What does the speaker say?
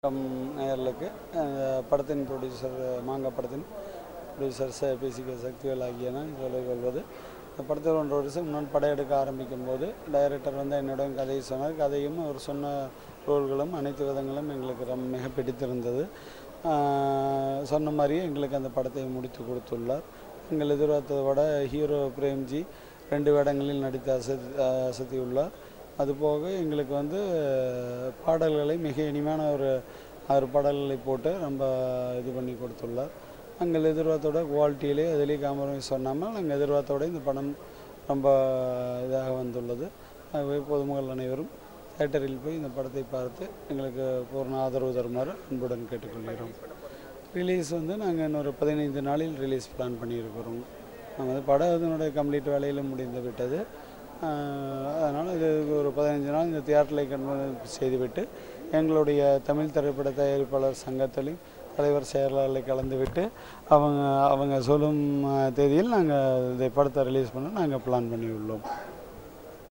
நேயர்களுக்கு அஹ், படத்தின் ப்ரொடியூசர் மாங்கா படத்தின் ப்ரொடியூசர் ச பிசிகே சக்திவேல் ஆகிய நான் சொல்லிக் கொள்வது இந்த படத்தில் ஒன்றரை வருஷம் முன்னாடி படம் எடுக்க ஆரம்பிக்கும் போது டைரக்டர் வந்து என்னிடம் கதையை சொன்னார் கதையும் அவர் சொன்ன ரோல்களும் அனைத்து விதங்களும் எங்களுக்கு ரொம்ப மிக பிடித்திருந்தது அஹ், சொன்ன மாதிரியே எங்களுக்கு அந்த படத்தை முடித்து கொடுத்துள்ளார் எங்கள் எதிர்பார்த்ததை விட ஹீரோ பிரேம்ஜி ரெண்டு வேடங்களில் நடித்து அசத் அசத்தியுள்ளார் அதுபோக எங்களுக்கு வந்து பாடல்களை மிக இனிமையான ஒரு ஆறு பாடல்களை போட்டு ரொம்ப இது பண்ணி கொடுத்துள்ளார் நாங்கள் எதிர்பார்த்தோட குவாலிட்டியிலே அதிலே காம்ப்ரமைஸ் சொன்னாமல் நாங்கள் எதிர்பார்த்தோட இந்த படம் ரொம்ப இதாக வந்துள்ளது ஆகவே பொதுமக்கள் அனைவரும் தேட்டரில் போய் இந்த படத்தை பார்த்து எங்களுக்கு பூர்ண ஆதரவு தருமாறு அன்புடன் கேட்டுக்கொள்கிறோம் ரிலீஸ் வந்து நாங்கள் இன்னொரு பதினைந்து நாளில் ரிலீஸ் பிளான் பண்ணியிருக்கிறோம் நம்ம வந்து படம் இதனுடைய கம்ப்ளீட் வேலையில் முடிந்து விட்டது அதனால் இது ஒரு பதினைஞ்சு நாள் இந்த தியேட்டரில் கன்வெர்ட் செய்துவிட்டு எங்களுடைய தமிழ் திரைப்பட தயாரிப்பாளர் சங்கத்திலையும் தலைவர் செயலாளரை கலந்துவிட்டு அவங்க அவங்க சொல்லும் அஹ், தேதியில் நாங்கள் இந்த படத்தை ரிலீஸ் பண்ண நாங்கள் பிளான் பண்ணியுள்ளோம்